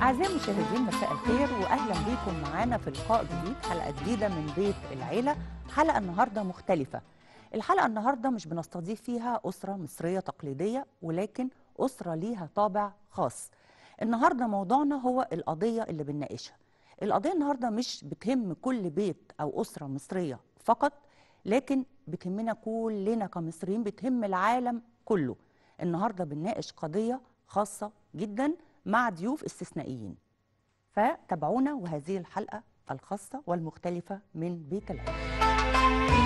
أعزائي المشاهدين مساء الخير وأهلا بيكم معانا في لقاء جديد حلقة جديدة من بيت العيلة حلقة النهاردة مختلفة الحلقة النهاردة مش بنستضيف فيها أسرة مصرية تقليدية ولكن أسرة ليها طابع خاص النهاردة موضوعنا هو القضية اللي بنناقشها القضية النهاردة مش بتهم كل بيت أو أسرة مصرية فقط لكن بتهمنا كلنا كمصريين بتهم العالم كله النهاردة بنناقش قضية خاصة جدا مع ضيوف استثنائيين فتابعونا وهذه الحلقة الخاصة والمختلفة من بيت العيلة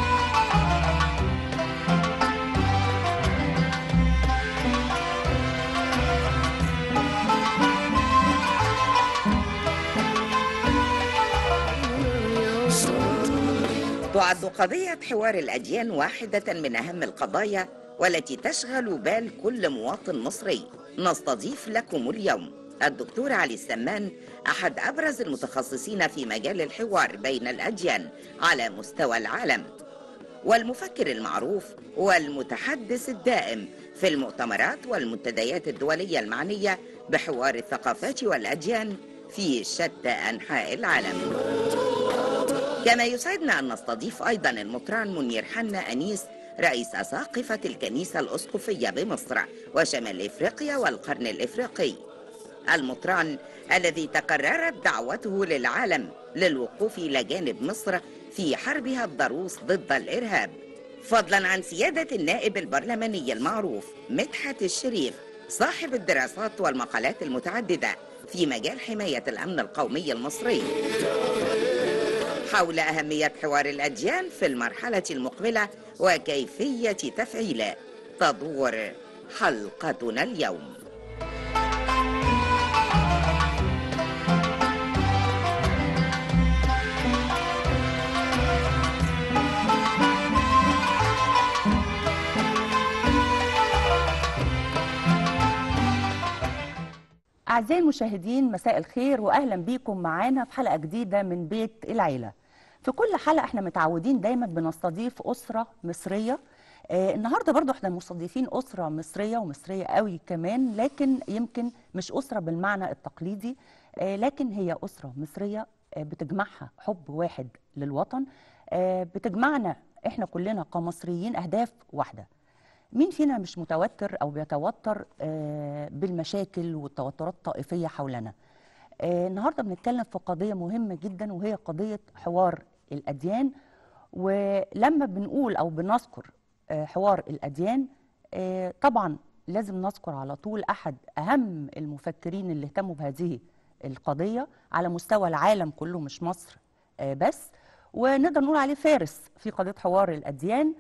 تعد قضية حوار الأديان واحدة من أهم القضايا والتي تشغل بال كل مواطن مصري نستضيف لكم اليوم الدكتور علي السمان أحد أبرز المتخصصين في مجال الحوار بين الأديان على مستوى العالم والمفكر المعروف والمتحدث الدائم في المؤتمرات والمنتديات الدولية المعنية بحوار الثقافات والأديان في شتى أنحاء العالم كما يسعدنا أن نستضيف أيضا المطران منير حنا أنيس رئيس أساقفة الكنيسة الأسقفية بمصر وشمال إفريقيا والقرن الإفريقي المطران الذي تقررت دعوته للعالم للوقوف إلى جانب مصر في حربها الضروس ضد الإرهاب فضلا عن سيادة النائب البرلماني المعروف مدحت الشريف صاحب الدراسات والمقالات المتعددة في مجال حماية الأمن القومي المصري حول أهمية حوار الأديان في المرحلة المقبلة وكيفية تفعيله تدور حلقتنا اليوم أعزائي المشاهدين مساء الخير وأهلا بيكم معانا في حلقة جديدة من بيت العيلة في كل حلقة احنا متعودين دايما بنستضيف أسرة مصرية آه النهاردة برضو احنا مستضيفين أسرة مصرية ومصرية قوي كمان لكن يمكن مش أسرة بالمعنى التقليدي آه لكن هي أسرة مصرية آه بتجمعها حب واحد للوطن آه بتجمعنا احنا كلنا كمصريين أهداف واحدة مين فينا مش متوتر او بيتوتر آه بالمشاكل والتوترات الطائفيه حولنا آه النهارده بنتكلم في قضيه مهمه جدا وهي قضيه حوار الاديان ولما بنقول او بنذكر آه حوار الاديان طبعا لازم نذكر على طول احد اهم المفكرين اللي اهتموا بهذه القضيه على مستوى العالم كله مش مصر بس ونقدر نقول عليه فارس في قضيه حوار الاديان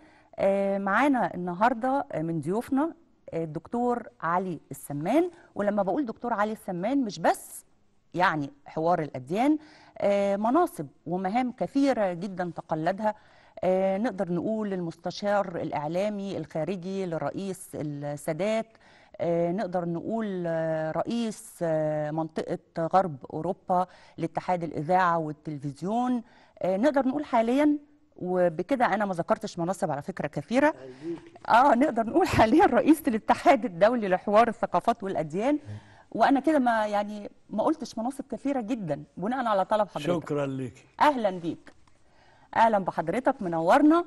معانا النهارده من ضيوفنا الدكتور علي السمان ولما بقول دكتور علي السمان مش بس يعني حوار الاديان مناصب ومهام كثيره جدا تقلدها نقدر نقول المستشار الاعلامي الخارجي لرئيس السادات نقدر نقول رئيس منطقه غرب اوروبا لاتحاد الاذاعه والتلفزيون نقدر نقول حاليا وبكده انا ما ذكرتش مناصب على فكره كثيره اه نقدر نقول حاليا رئيس الاتحاد الدولي لحوار الثقافات والاديان وانا كده ما يعني ما قلتش مناصب كثيره جدا بناء على طلب حضرتك شكرا لك اهلا بيك اهلا بحضرتك منورنا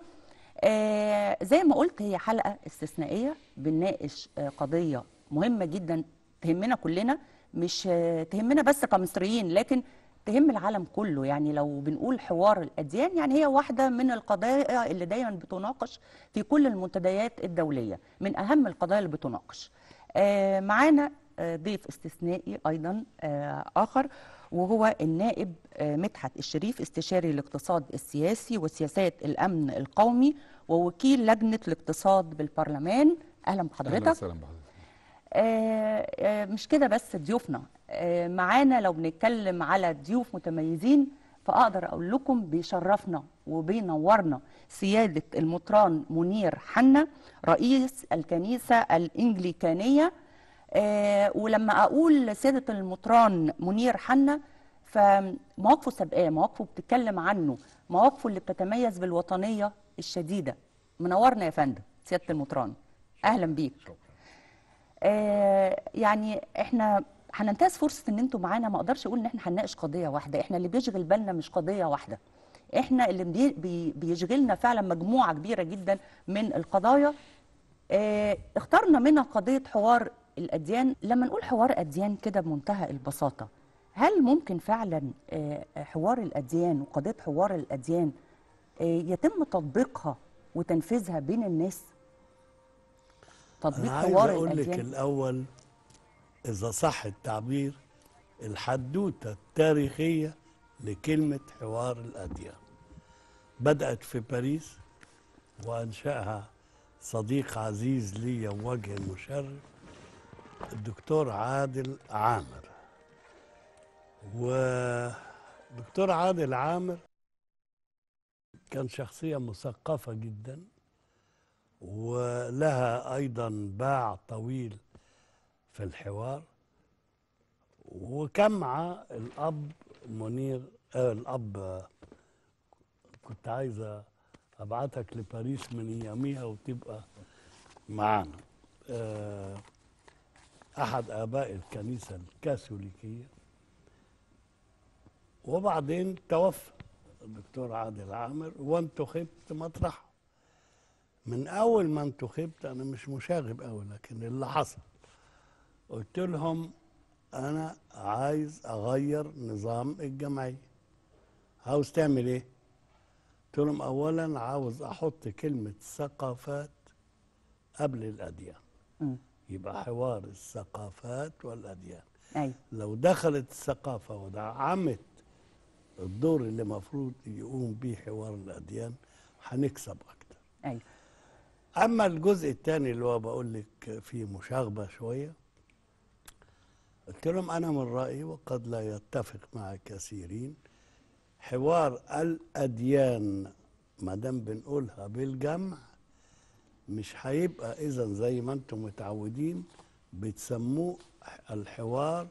آه زي ما قلت هي حلقه استثنائيه بنناقش آه قضيه مهمه جدا تهمنا كلنا مش آه تهمنا بس كمصريين لكن تهم العالم كله يعني لو بنقول حوار الأديان يعني هي واحدة من القضايا اللي دايما بتناقش في كل المنتديات الدولية من أهم القضايا اللي بتناقش آه معانا آه ضيف استثنائي أيضا آه آخر وهو النائب آه مدحت الشريف استشاري الاقتصاد السياسي وسياسات الأمن القومي ووكيل لجنة الاقتصاد بالبرلمان أهلا بحضرتك أهلا وسهلا بحضرتك آه آه مش كده بس ضيوفنا آه معانا لو بنتكلم على ضيوف متميزين فاقدر اقول لكم بيشرفنا وبينورنا سياده المطران منير حنا رئيس الكنيسه الانجليكانيه ولما اقول سياده المطران منير حنا فمواقفه سابقاه مواقفه بتتكلم عنه مواقفه اللي بتتميز بالوطنيه الشديده منورنا يا فندم سياده المطران اهلا بيك آه يعني احنا هننتهز فرصه ان انتوا معانا ما اقدرش اقول ان احنا هنناقش قضيه واحده احنا اللي بيشغل بالنا مش قضيه واحده احنا اللي بي بي بيشغلنا فعلا مجموعه كبيره جدا من القضايا اه اخترنا منها قضيه حوار الاديان لما نقول حوار اديان كده بمنتهى البساطه هل ممكن فعلا اه حوار الاديان وقضيه حوار الاديان اه يتم تطبيقها وتنفيذها بين الناس تطبيق انا عايز حوار اقول لك الاديان الاول اذا صح التعبير الحدوته التاريخيه لكلمه حوار الاديان بدات في باريس وانشاها صديق عزيز لي ووجه مشرف الدكتور عادل عامر ودكتور عادل عامر كان شخصيه مثقفه جدا ولها ايضا باع طويل في الحوار وكان مع الاب منير آه الاب آه، كنت عايزه ابعتك لباريس من اياميها وتبقى معانا آه، احد اباء الكنيسه الكاثوليكيه وبعدين توفى الدكتور عادل عامر وانتخبت مطرحه من اول ما انتخبت انا مش مشاغب قوي لكن اللي حصل قلت لهم انا عايز اغير نظام الجمعيه عاوز تعمل ايه قلت لهم اولا عاوز احط كلمه ثقافات قبل الاديان مم. يبقى حوار الثقافات والاديان ايوه لو دخلت الثقافه ودعمت الدور اللي المفروض يقوم به حوار الاديان هنكسب اكتر ايوه اما الجزء الثاني اللي هو بقول لك فيه مشاغبه شويه قلت لهم انا من رايي وقد لا يتفق مع كثيرين حوار الاديان ما دام بنقولها بالجمع مش هيبقى اذا زي ما انتم متعودين بتسموه الحوار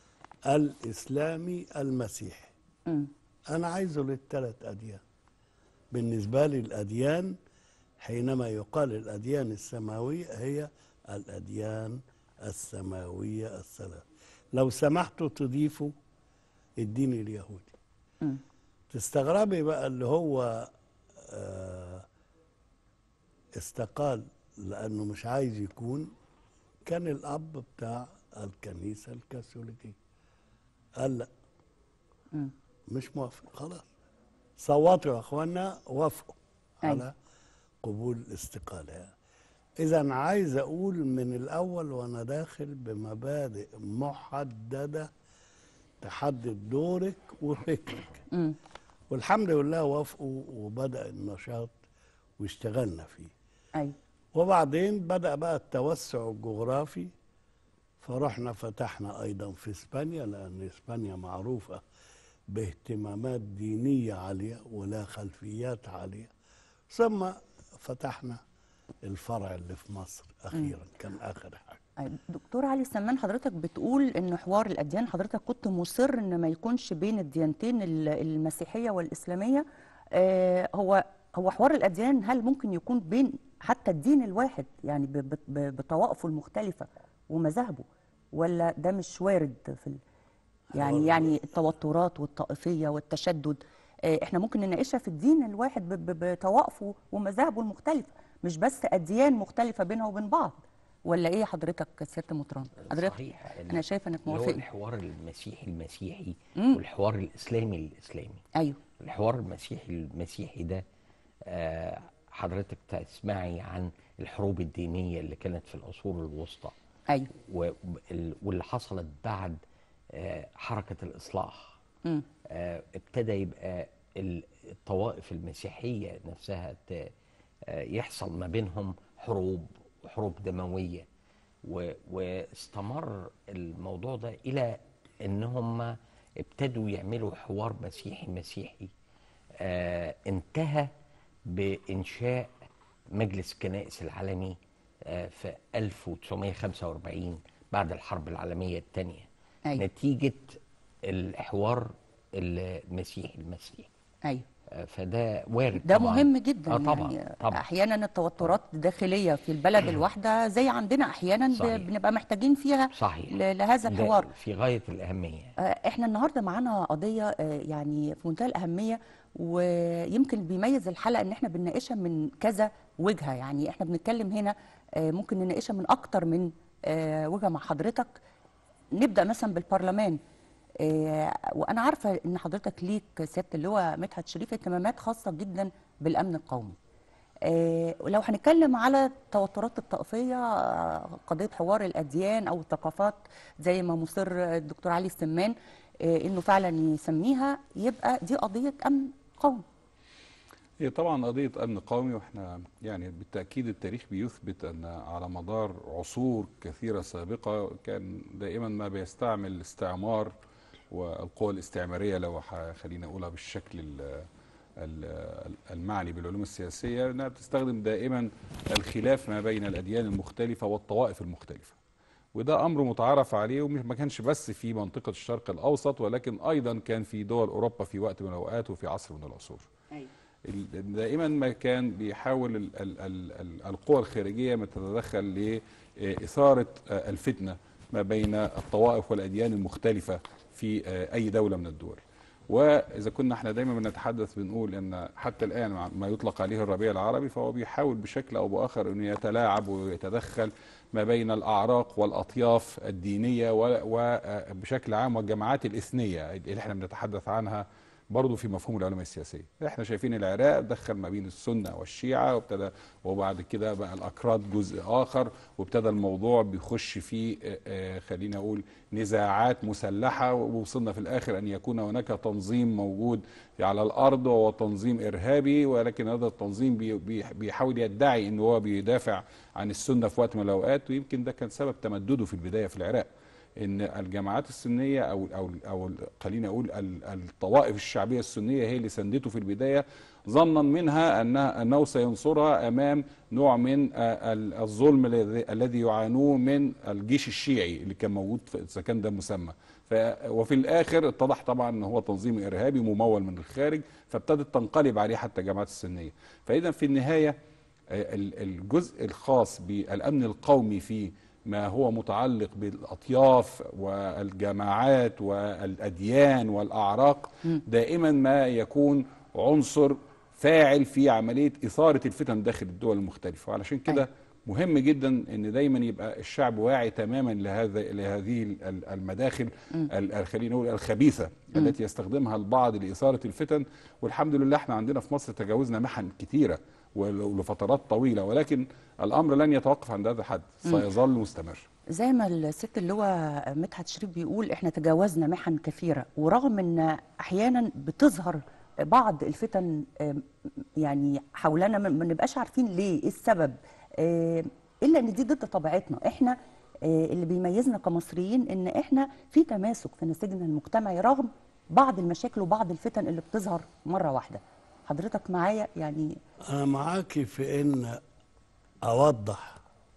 الاسلامي المسيحي مم. أنا عايزه للثلاث أديان بالنسبة لي الأديان حينما يقال الأديان السماوية هي الأديان السماوية الثلاث لو سمحتوا تضيفوا الدين اليهودي مم. تستغربي بقى اللي هو آه، استقال لأنه مش عايز يكون كان الأب بتاع الكنيسة الكاثوليكية قال لا مم. مش موافق خلاص صوتوا يا اخوانا وافقوا أيوة. على قبول الاستقاله يعني. اذا عايز اقول من الاول وانا داخل بمبادئ محدده تحدد دورك وفكرك مم. والحمد لله وافقوا وبدا النشاط واشتغلنا فيه ايوه وبعدين بدأ بقى التوسع الجغرافي فرحنا فتحنا أيضا في إسبانيا لأن إسبانيا معروفة باهتمامات دينية عالية ولا خلفيات عالية ثم فتحنا الفرع اللي في مصر أخيرا كان آخر حاجة أيوة. دكتور علي سمان حضرتك بتقول ان حوار الاديان حضرتك كنت مصر ان ما يكونش بين الديانتين ال- المسيحيه والاسلاميه آه هو هو حوار الاديان هل ممكن يكون بين حتى الدين الواحد يعني ب- ب- ب- بطوائفه المختلفه ومذاهبه ولا ده مش وارد في ال... يعني هو- يعني التوترات والطائفيه والتشدد آه احنا ممكن نناقشها في الدين الواحد ب- ب- بطوائفه ومذاهبه المختلفه مش بس اديان مختلفه بينها وبين بعض ولا ايه حضرتك يا سياده مطران حضرتك صحيح انا شايفه انك اللي هو موافقني الحوار المسيحي المسيحي مم. والحوار الاسلامي الاسلامي ايوه الحوار المسيحي المسيحي ده آه، حضرتك تسمعي عن الحروب الدينية اللي كانت في العصور الوسطى ايوه وال- واللي حصلت بعد آه، حركة الإصلاح مم. آه، ابتدى يبقى ال- الطوائف المسيحية نفسها ت- آه، يحصل ما بينهم حروب وحروب دموية و- واستمر الموضوع ده إلى إن هم ابتدوا يعملوا حوار مسيحي مسيحي آه، انتهى بإنشاء مجلس الكنائس العالمي آه، في 1945 بعد الحرب العالمية الثانية أيوة. نتيجة الحوار المسيحي المسيحي ايوه آه، فده وارد ده طبعاً. مهم جدا اه طبعا يعني طبعا احيانا التوترات الداخليه في البلد الواحده زي عندنا احيانا ب- صحيح. بنبقى محتاجين فيها صحيح ل- لهذا ده الحوار في غايه الاهميه آه، احنا النهارده معانا قضيه آه، يعني في منتهى الاهميه ويمكن بيميز الحلقه ان احنا بنناقشها من كذا وجهه يعني احنا بنتكلم هنا آه، ممكن نناقشها من اكتر من آه، وجهه مع حضرتك نبدا مثلا بالبرلمان آه، وانا عارفه ان حضرتك ليك سياده اللواء مدحت شريف اهتمامات خاصه جدا بالامن القومي آه، ولو هنتكلم على التوترات الطائفيه آه، قضيه حوار الاديان او الثقافات زي ما مصر الدكتور علي السمان آه، انه فعلا يسميها يبقى دي قضيه امن قومي هي طبعا قضية أمن قومي واحنا يعني بالتأكيد التاريخ بيثبت أن على مدار عصور كثيرة سابقة كان دائما ما بيستعمل الاستعمار والقوى الاستعمارية لو ح- خلينا أقولها بالشكل ال- ال- المعني بالعلوم السياسية أنها بتستخدم دائما الخلاف ما بين الأديان المختلفة والطوائف المختلفة وده امر متعارف عليه وما كانش بس في منطقه الشرق الاوسط ولكن ايضا كان في دول اوروبا في وقت من الاوقات وفي عصر من العصور ال- دائما ما كان بيحاول ال- ال- ال- ال- القوى الخارجيه ما تتدخل لاثاره آه، الفتنه ما بين الطوائف والاديان المختلفه في آه، اي دوله من الدول. واذا كنا احنا دايما بنتحدث بنقول ان حتى الان مع- ما يطلق عليه الربيع العربي فهو بيحاول بشكل او باخر انه يتلاعب ويتدخل ما بين الاعراق والاطياف الدينيه وبشكل عام والجماعات الاثنيه اللي احنا بنتحدث عنها برضه في مفهوم العلماء السياسيه احنا شايفين العراق دخل ما بين السنه والشيعه وابتدى وبعد كده بقى الاكراد جزء اخر وابتدى الموضوع بيخش في آه، آه، خلينا اقول نزاعات مسلحه ووصلنا في الاخر ان يكون هناك تنظيم موجود على الارض وهو تنظيم ارهابي ولكن هذا التنظيم بي- بي- بيحاول يدعي ان هو بيدافع عن السنه في وقت من الاوقات ويمكن ده كان سبب تمدده في البدايه في العراق ان الجماعات السنيه او او او خليني اقول ال- الطوائف الشعبيه السنيه هي اللي سندته في البدايه ظنا منها انها انه سينصرها امام نوع من آه، ال- الظلم الذي الذي يعانوه من الجيش الشيعي اللي كان موجود في اذا كان ده مسمى ف وفي الاخر اتضح طبعا ان هو تنظيم ارهابي ممول من الخارج فابتدت تنقلب عليه حتى الجماعات السنيه فاذا في النهايه آه، ال- الجزء الخاص بالامن القومي في ما هو متعلق بالاطياف والجماعات والاديان والاعراق دائما ما يكون عنصر فاعل في عمليه اثاره الفتن داخل الدول المختلفه وعلشان كده مهم جدا ان دايما يبقى الشعب واعي تماما لهذا لهذه ال- ال- المداخل ال- ال- خلينا نقول الخبيثه التي يستخدمها البعض لاثاره الفتن والحمد لله احنا عندنا في مصر تجاوزنا محن كثيره ول- ولفترات طويله ولكن الامر لن يتوقف عند هذا الحد سيظل مستمر زي ما الست اللواء مدحت شريف بيقول احنا تجاوزنا محن كثيره ورغم ان احيانا بتظهر بعض الفتن آم، يعني حولنا ما ما نبقاش عارفين ليه ايه السبب آم، الا ان دي ضد طبيعتنا احنا آه، اللي بيميزنا كمصريين ان احنا في تماسك في نسيجنا المجتمعي رغم بعض المشاكل وبعض الفتن اللي بتظهر مره واحده حضرتك معايا يعني أنا معاكي في إن أوضح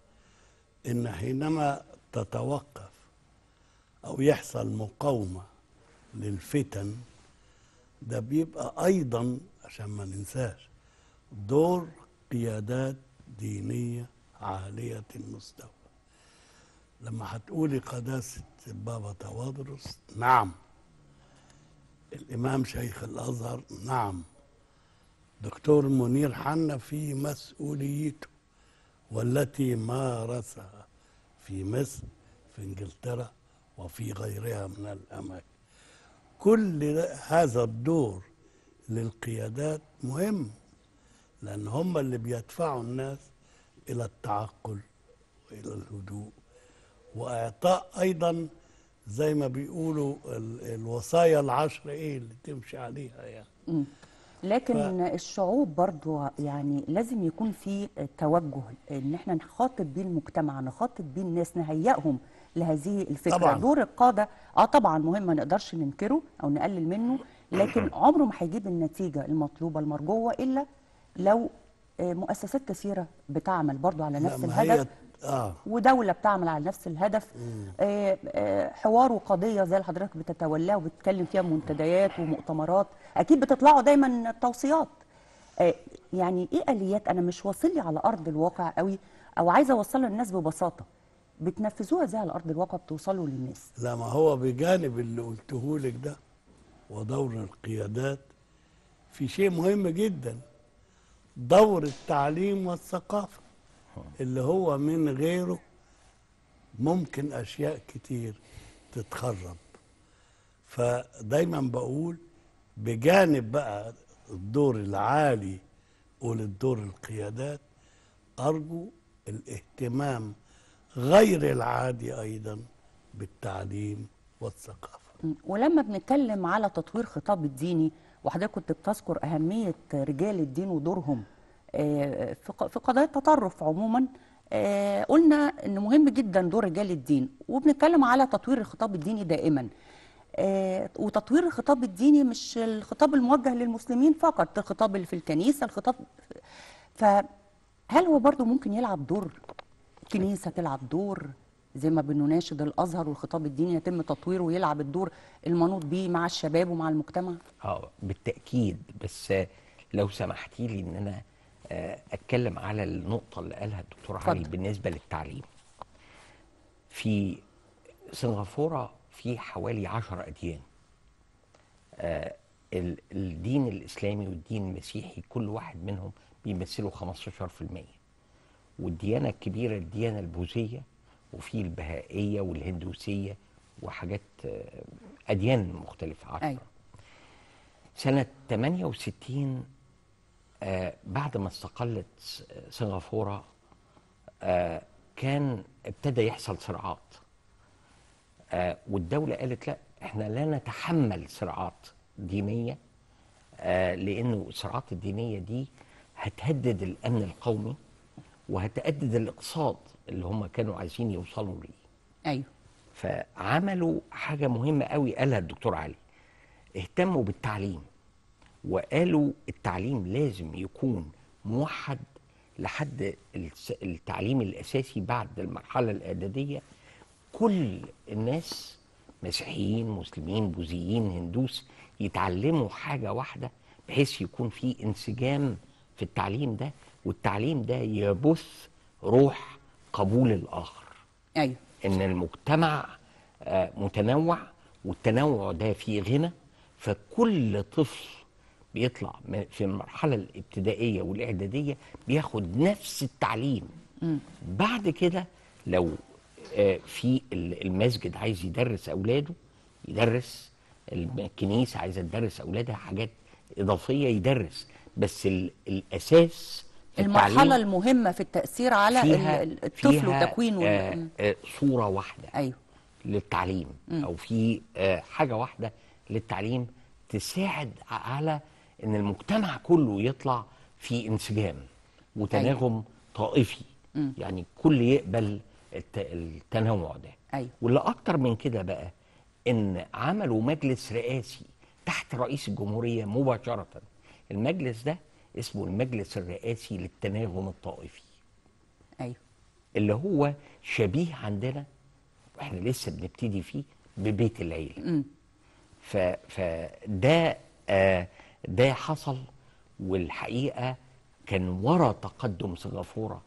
إن حينما تتوقف أو يحصل مقاومة للفتن ده بيبقى أيضا عشان ما ننساش دور قيادات دينية عالية المستوى لما هتقولي قداسة البابا توادرس نعم الإمام شيخ الأزهر نعم دكتور منير حنا في مسؤوليته والتي مارسها في مصر في انجلترا وفي غيرها من الاماكن كل هذا الدور للقيادات مهم لان هم اللي بيدفعوا الناس الى التعقل والى الهدوء واعطاء ايضا زي ما بيقولوا ال- الوصايا العشر ايه اللي تمشي عليها يعني لكن الشعوب برضو يعني لازم يكون في توجه ان احنا نخاطب بيه المجتمع نخاطب بيه الناس نهيئهم لهذه الفكره طبعاً. دور القاده اه طبعا مهم ما نقدرش ننكره او نقلل منه لكن عمره ما هيجيب النتيجه المطلوبه المرجوه الا لو آه، مؤسسات كثيره بتعمل برضو على لا، نفس ما هي الهدف اه ودولة بتعمل على نفس الهدف آه، آه، حوار وقضية زي اللي حضرتك بتتولاه وبتتكلم فيها منتديات ومؤتمرات أكيد بتطلعوا دايما توصيات آه، يعني إيه آليات أنا مش واصل لي على أرض الواقع قوي أو عايزة أوصلها للناس ببساطة بتنفذوها ازاي على أرض الواقع بتوصلوا للناس لا ما هو بجانب اللي قلته لك ده ودور القيادات في شيء مهم جدا دور التعليم والثقافة اللي هو من غيره ممكن أشياء كتير تتخرب فدايما بقول بجانب بقى الدور العالي وللدور القيادات أرجو الاهتمام غير العادي أيضا بالتعليم والثقافة م. ولما بنتكلم على تطوير خطاب الديني وحضرتك كنت بتذكر أهمية رجال الدين ودورهم آه، في ق- في قضايا التطرف عموما آه، قلنا ان مهم جدا دور رجال الدين وبنتكلم على تطوير الخطاب الديني دائما آه، وتطوير الخطاب الديني مش الخطاب الموجه للمسلمين فقط الخطاب اللي في الكنيسه الخطاب فهل هو برضو ممكن يلعب دور كنيسه تلعب دور زي ما بنناشد الازهر والخطاب الديني يتم تطويره ويلعب الدور المنوط بيه مع الشباب ومع المجتمع اه بالتأكيد بس آه، لو سمحتي لي ان انا آه، اتكلم على النقطة اللي قالها الدكتور علي اتفضل. بالنسبة للتعليم في سنغافورة في حوالي عشر أديان آه، ال- الدين الإسلامي والدين المسيحي كل واحد منهم بيمثلوا 15% والديانة الكبيرة الديانة البوذية وفي البهائية والهندوسية وحاجات آه، أديان مختلفة عشرة أيوة. سنة 68 آه بعد ما استقلت س- سنغافورة آه كان ابتدى يحصل صراعات آه والدولة قالت لا احنا لا نتحمل صراعات دينية آه لأنه الصراعات الدينية دي هتهدد الأمن القومي وهتهدد الاقتصاد اللي هم كانوا عايزين يوصلوا ليه ايوه فعملوا حاجة مهمة قوي قالها الدكتور علي اهتموا بالتعليم وقالوا التعليم لازم يكون موحد لحد الس- التعليم الأساسي بعد المرحلة الإعدادية كل الناس مسيحيين مسلمين بوذيين هندوس يتعلموا حاجة واحدة بحيث يكون في انسجام في التعليم ده والتعليم ده يبث روح قبول الآخر ايوه ان المجتمع آه، متنوع والتنوع ده فيه غنى فكل طفل بيطلع م- في المرحلة الابتدائية والإعدادية بياخد نفس التعليم بعد كده لو آه، في ال- المسجد عايز يدرس أولاده يدرس الكنيسة عايزة تدرس أولادها حاجات إضافية يدرس بس ال- الأساس المرحله التعليم المهمه في التاثير على فيها ال- ال- الطفل فيها وتكوينه وال- آه آه صورة واحدة ايوه للتعليم او في آه، حاجه واحده للتعليم تساعد على ان المجتمع كله يطلع في انسجام وتناغم طائفي يعني كل يقبل الت- التنوع ده أيوة. واللي اكتر من كده بقى ان عملوا مجلس رئاسي تحت رئيس الجمهوريه مباشره المجلس ده اسمه المجلس الرئاسي للتناغم الطائفي ايوه اللي هو شبيه عندنا واحنا لسه بنبتدي فيه ببيت العيله ف فده آه ده حصل والحقيقه كان ورا تقدم سنغافوره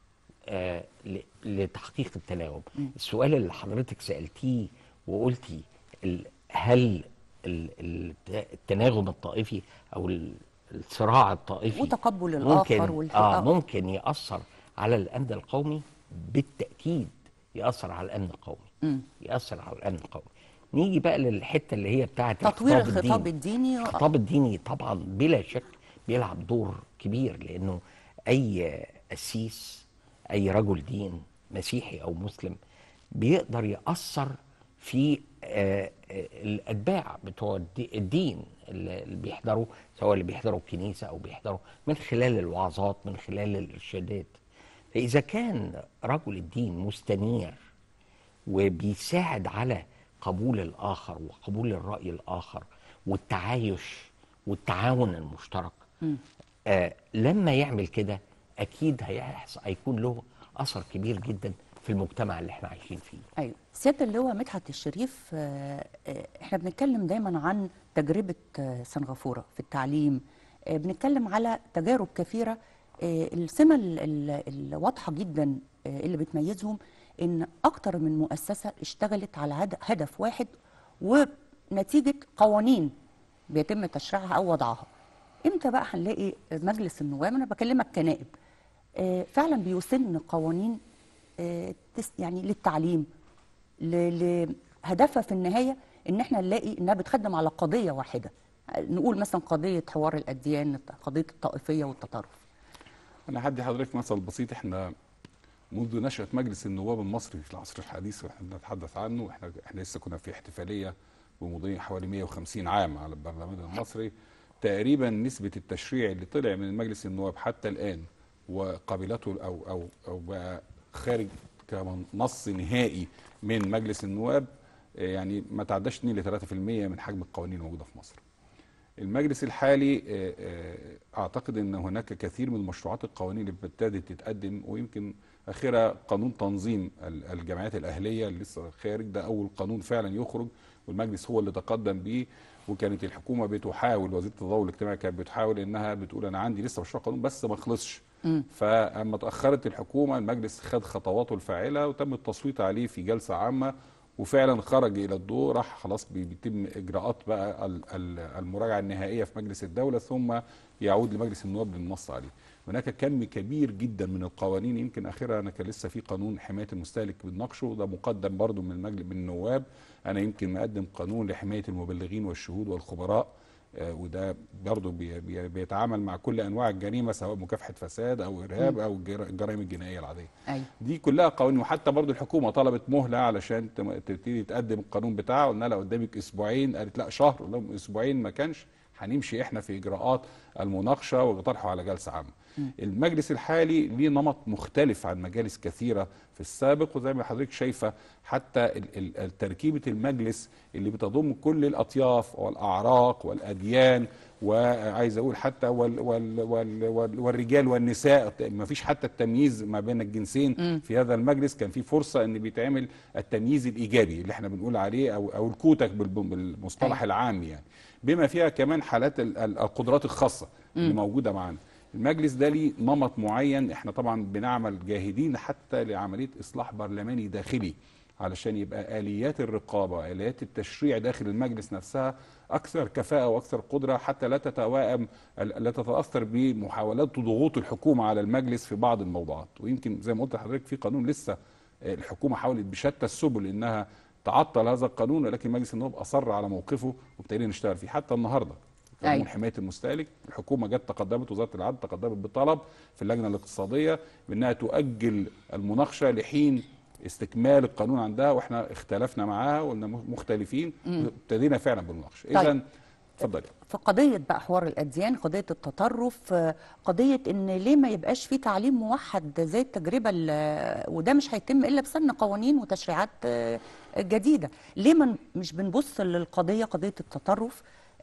آه ل- لتحقيق التناغم السؤال اللي حضرتك سالتيه وقلتي ال- هل ال- ال- التناغم الطائفي او ال- الصراع الطائفي وتقبل ممكن الآخر والح- آه آه. ممكن ياثر على الامن القومي بالتاكيد ياثر على الامن القومي ياثر على الامن القومي نيجي بقى للحته اللي هي بتاعه تطوير الخطاب الخطاب الديني. الديني الخطاب الديني طبعا بلا شك بيلعب دور كبير لانه اي قسيس اي رجل دين مسيحي او مسلم بيقدر ياثر في آه، آه، الاتباع بتوع الدي- الدين اللي اللي بيحضروا سواء اللي بيحضروا الكنيسه او بيحضروا من خلال الوعظات من خلال الارشادات فاذا كان رجل الدين مستنير وبيساعد على قبول الآخر وقبول الرأي الآخر والتعايش والتعاون المشترك آه لما يعمل كده أكيد هيحصل هيكون له اثر كبير جدا في المجتمع اللي احنا عايشين فيه ايوه سياده اللواء مدحت الشريف آه، آه، احنا بنتكلم دايما عن تجربه آه، سنغافوره في التعليم آه، بنتكلم على تجارب كثيره آه، السمه ال- ال- الواضحه جدا آه، اللي بتميزهم ان اكتر من مؤسسه اشتغلت على هد- هدف واحد ونتيجه قوانين بيتم تشريعها او وضعها امتى بقى هنلاقي مجلس النواب انا بكلمك كنائب آه، فعلا بيسن قوانين آه، تس- يعني للتعليم ل- لهدفها في النهايه ان احنا نلاقي انها بتخدم على قضيه واحده نقول مثلا قضيه حوار الاديان قضيه الطائفيه والتطرف انا هدي حضرتك مثل بسيط احنا منذ نشأة مجلس النواب المصري في العصر الحديث واحنا بنتحدث عنه احنا احنا لسه كنا في احتفاليه بمضي حوالي 150 عام على البرلمان المصري تقريبا نسبة التشريع اللي طلع من مجلس النواب حتى الآن وقابلته أو أو أو بقى خارج كنص نهائي من مجلس النواب آه، يعني ما تعداش 2 ل 3% من حجم القوانين الموجودة في مصر. المجلس الحالي آه، آه، اعتقد ان هناك كثير من مشروعات القوانين اللي ابتدت تتقدم ويمكن اخرها قانون تنظيم ال- الجمعيات الاهليه اللي لسه خارج ده اول قانون فعلا يخرج والمجلس هو اللي تقدم بيه وكانت الحكومه بتحاول وزيره التضامن الاجتماعي كانت بتحاول انها بتقول انا عندي لسه مشروع قانون بس ما خلصش فاما اتاخرت الحكومه المجلس خد خطواته الفاعله وتم التصويت عليه في جلسه عامه وفعلا خرج الى الضوء راح خلاص بي- بيتم اجراءات بقى ال- ال- المراجعه النهائيه في مجلس الدوله ثم يعود لمجلس النواب للنص عليه. هناك كم كبير جدا من القوانين يمكن اخرها انا كان لسه في قانون حمايه المستهلك بنناقشه وده مقدم برضو من المجلس من النواب انا يمكن مقدم قانون لحمايه المبلغين والشهود والخبراء آه، وده برضه بي بي بيتعامل مع كل انواع الجريمه سواء مكافحه فساد او ارهاب او الجر- الجرائم الجنائيه العاديه. ايوه دي كلها قوانين وحتى برضو الحكومه طلبت مهله علشان تم- تبتدي تقدم القانون بتاعها قلنا لها قدامك اسبوعين قالت لا شهر قلنا لهم اسبوعين ما كانش هنمشي احنا في اجراءات المناقشه وطرحه على جلسه عامه. المجلس الحالي ليه نمط مختلف عن مجالس كثيره في السابق وزي ما حضرتك شايفه حتى ال- ال- ال- تركيبه المجلس اللي بتضم كل الاطياف والاعراق والاديان وعايز اقول حتى وال وال وال وال والرجال والنساء ما فيش حتى التمييز ما بين الجنسين في هذا المجلس كان في فرصه ان بيتعمل التمييز الايجابي اللي احنا بنقول عليه او او الكوتك بالب- بالمصطلح أيوة. العام يعني بما فيها كمان حالات ال- ال- القدرات الخاصه اللي موجوده معانا المجلس ده ليه نمط معين احنا طبعا بنعمل جاهدين حتى لعمليه اصلاح برلماني داخلي علشان يبقى اليات الرقابه اليات التشريع داخل المجلس نفسها اكثر كفاءه واكثر قدره حتى لا تتوائم لا تتاثر بمحاولات وضغوط الحكومه على المجلس في بعض الموضوعات ويمكن زي ما قلت لحضرتك في قانون لسه الحكومه حاولت بشتى السبل انها تعطل هذا القانون ولكن مجلس النواب اصر على موقفه وابتدينا نشتغل فيه حتى النهارده قانون أيوة. حمايه المستهلك الحكومه جت تقدمت وزاره العدل تقدمت بطلب في اللجنه الاقتصاديه بانها تؤجل المناقشه لحين استكمال القانون عندها واحنا اختلفنا معاها وقلنا مختلفين ابتدينا فعلا بالمناقشه طيب. اذا اتفضلي في قضية بقى حوار الأديان قضية التطرف آه، قضية إن ليه ما يبقاش في تعليم موحد زي التجربة ال- وده مش هيتم إلا بسن قوانين وتشريعات آه، جديدة ليه ما مش بنبص للقضية قضية التطرف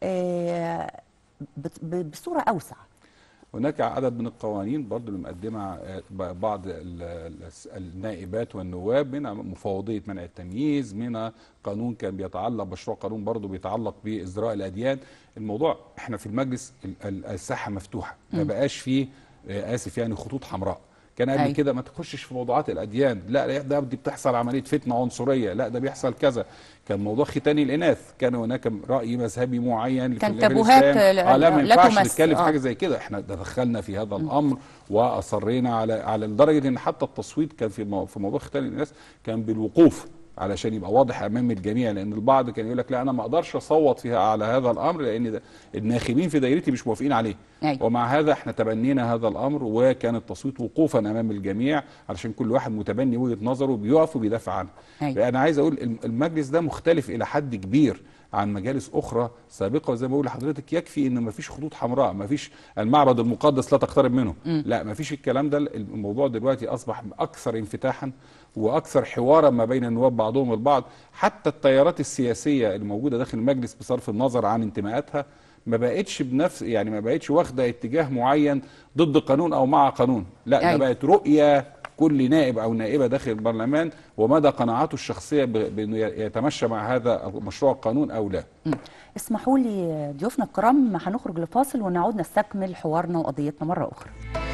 آه، بت- ب- بصورة أوسع هناك عدد من القوانين برضو اللي مقدمها آه، ب- بعض ال- ال- النائبات والنواب منها مفوضية منع التمييز منها قانون كان بيتعلق مشروع قانون برضو بيتعلق بإزراء الأديان الموضوع احنا في المجلس ال- ال- الساحة مفتوحة ما بقاش فيه آه، آسف يعني خطوط حمراء كان قبل أيوة. كده ما تخشش في موضوعات الاديان لا لا، ده دي بتحصل عمليه فتنه عنصريه لا ده بيحصل كذا كان موضوع ختان الاناث كان هناك راي مذهبي معين كان في تابوهات الإسلام. لا- آه لا ما لا ينفعش تمس. نتكلم في آه. حاجه زي كده احنا دخلنا في هذا الامر واصرينا على على لدرجه ان حتى التصويت كان في مو- في موضوع ختان الناس كان بالوقوف علشان يبقى واضح امام الجميع لان البعض كان يقول لك لا انا ما اقدرش اصوت فيها على هذا الامر لان ده الناخبين في دايرتي مش موافقين عليه أيوة. ومع هذا احنا تبنينا هذا الامر وكان التصويت وقوفا امام الجميع علشان كل واحد متبني وجهه نظره بيقف وبيدافع عنها أيوة. انا عايز اقول الم- المجلس ده مختلف الى حد كبير عن مجالس اخرى سابقه وزي ما بقول لحضرتك يكفي ان مفيش خطوط حمراء مفيش المعبد المقدس لا تقترب منه لا مفيش الكلام ده الموضوع دلوقتي اصبح اكثر انفتاحا واكثر حوارا ما بين النواب بعضهم البعض حتى التيارات السياسيه الموجوده داخل المجلس بصرف النظر عن انتماءاتها ما بقتش بنفس يعني ما بقتش واخده اتجاه معين ضد قانون او مع قانون لا ده أيوة. بقت رؤيه كل نائب او نائبه داخل البرلمان ومدى قناعاته الشخصيه ب- بانه يتمشى مع هذا مشروع القانون او لا اسمحوا لي ضيوفنا الكرام هنخرج لفاصل ونعود نستكمل حوارنا وقضيتنا مرة أخرى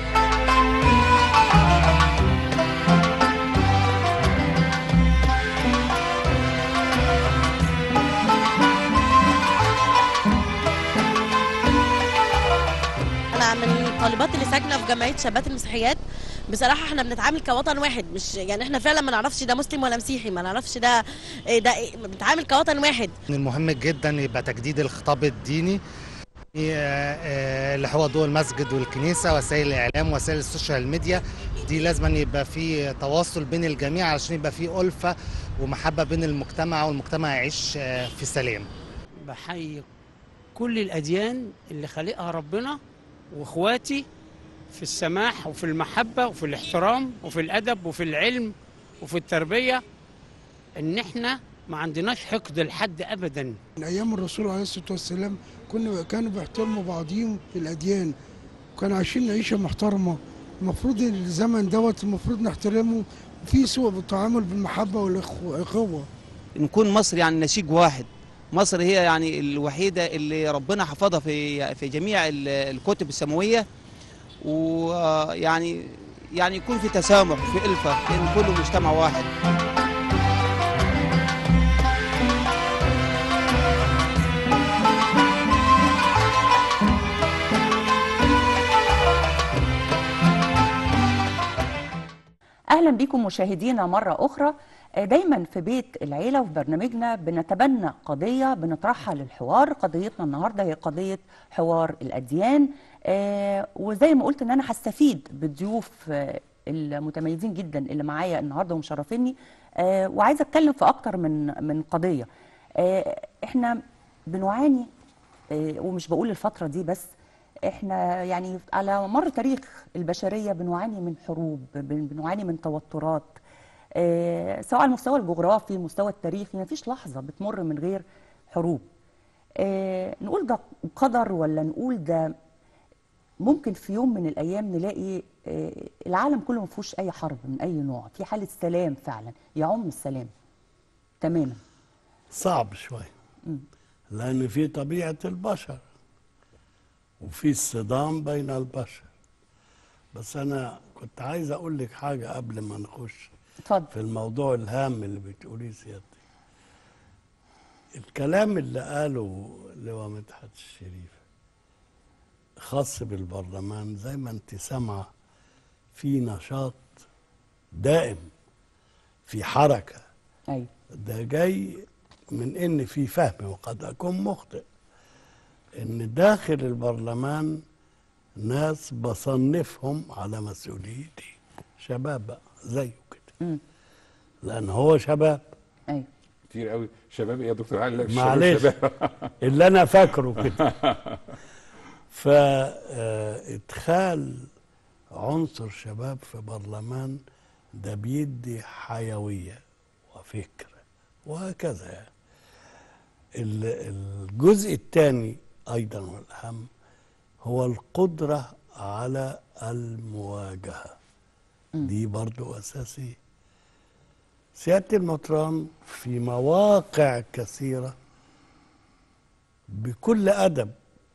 انا من الطالبات اللي ساكنه في جمعيه شابات المسيحيات بصراحه احنا بنتعامل كوطن واحد مش يعني احنا فعلا ما نعرفش ده مسلم ولا مسيحي ما نعرفش ده إيه ده إيه بنتعامل كوطن واحد من المهم جدا يبقى تجديد الخطاب الديني آه، آه، اللي هو ضوء المسجد والكنيسة وسائل الإعلام وسائل السوشيال ميديا دي لازم يبقى في تواصل بين الجميع علشان يبقى في ألفة ومحبة بين المجتمع والمجتمع يعيش آه، في سلام بحيي كل الأديان اللي خالقها ربنا وإخواتي في السماح وفي المحبة وفي الاحترام وفي الأدب وفي العلم وفي التربية إن إحنا ما عندناش حقد لحد أبدا من ايام الرسول عليه الصلاه والسلام كنا كانوا بيحترموا بعضهم في الاديان وكانوا عايشين عيشه محترمه المفروض الزمن دوت المفروض نحترمه في سوء بالتعامل بالمحبه والاخوه نكون مصر يعني نسيج واحد مصر هي يعني الوحيدة اللي ربنا حفظها في في جميع ال- الكتب السماوية ويعني يعني يكون في تسامح وفي ألفة لأن كله مجتمع واحد اهلا بكم مشاهدينا مره اخرى آه، دايما في بيت العيله وفي برنامجنا بنتبنى قضيه بنطرحها للحوار قضيتنا النهارده هي قضيه حوار الاديان آه، وزي ما قلت ان انا هستفيد بالضيوف آه، المتميزين جدا اللي معايا النهارده ومشرفيني آه، وعايزه اتكلم في اكتر من من قضيه آه، احنا بنعاني آه، ومش بقول الفتره دي بس احنا يعني على مر تاريخ البشريه بنعاني من حروب بن- بنعاني من توترات آه، سواء على المستوى الجغرافي المستوى التاريخي ما فيش لحظه بتمر من غير حروب آه، نقول ده قدر ولا نقول ده ممكن في يوم من الايام نلاقي آه، العالم كله ما فيهوش اي حرب من اي نوع في حاله سلام فعلا يعم السلام تماما صعب شوي لأن في طبيعة البشر وفي الصدام بين البشر بس أنا كنت عايز أقول لك حاجة قبل ما نخش اتفضل في الموضوع الهام اللي بتقوليه سيادتك الكلام اللي قاله لواء مدحت الشريف خاص بالبرلمان زي ما انت سامعه في نشاط دائم في حركه ايوه ده جاي من ان في فهم وقد اكون مخطئ ان داخل البرلمان ناس بصنفهم على مسؤوليتي شباب بقى زيه كده مم. لان هو شباب ايوه كتير قوي شباب ايه يا دكتور علي لا، مش شباب، معلش شباب. اللي انا فاكره كده فادخال عنصر شباب في برلمان ده بيدي حيويه وفكر وهكذا يعني. ال- الجزء الثاني ايضا والاهم هو القدره على المواجهه دي برضو اساسيه سياده المطران في مواقع كثيره بكل ادب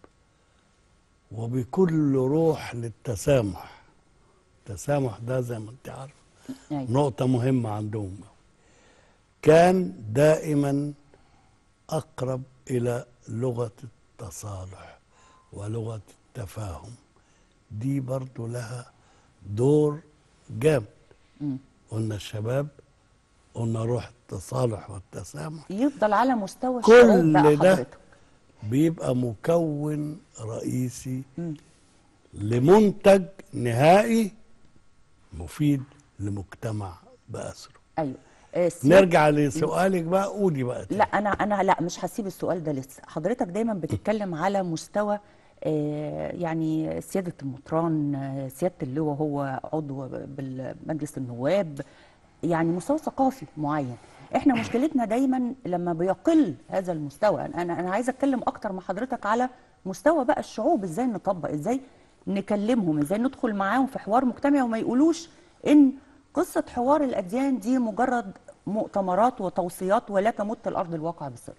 وبكل روح للتسامح التسامح ده زي ما انت عارف ايوه نقطة مهمة عندهم كان دائما أقرب إلى لغة التصالح ولغة التفاهم دي برضو لها دور جامد مم. قلنا الشباب قلنا روح التصالح والتسامح يفضل على مستوى الشعوب كل بقى ده حضرتك بيبقى مكون رئيسي مم. لمنتج نهائي مفيد لمجتمع بأسره ايوه آه، سيادة- نرجع لسؤالك بقى قولي بقى لا انا انا لا مش هسيب السؤال ده لسه حضرتك دايما بتتكلم على مستوى آه، يعني سياده المطران آه، سياده اللواء هو عضو بالمجلس النواب يعني مستوى ثقافي معين احنا مشكلتنا دايما لما بيقل هذا المستوى انا انا عايزه اتكلم اكتر مع حضرتك على مستوى بقى الشعوب ازاي نطبق ازاي نكلمهم ازاي ندخل معاهم في حوار مجتمعي وما يقولوش ان قصة حوار الأديان دي مجرد مؤتمرات وتوصيات ولا تمت الأرض الواقع بصلة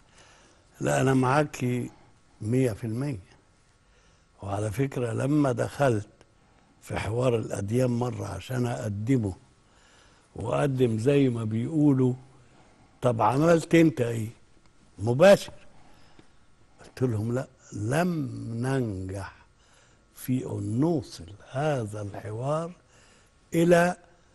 لا أنا معاكي مية في المية وعلى فكرة لما دخلت في حوار الأديان مرة عشان أقدمه وأقدم زي ما بيقولوا طب عملت أنت إيه؟ مباشر قلت لهم لا لم ننجح في أن نوصل هذا الحوار إلى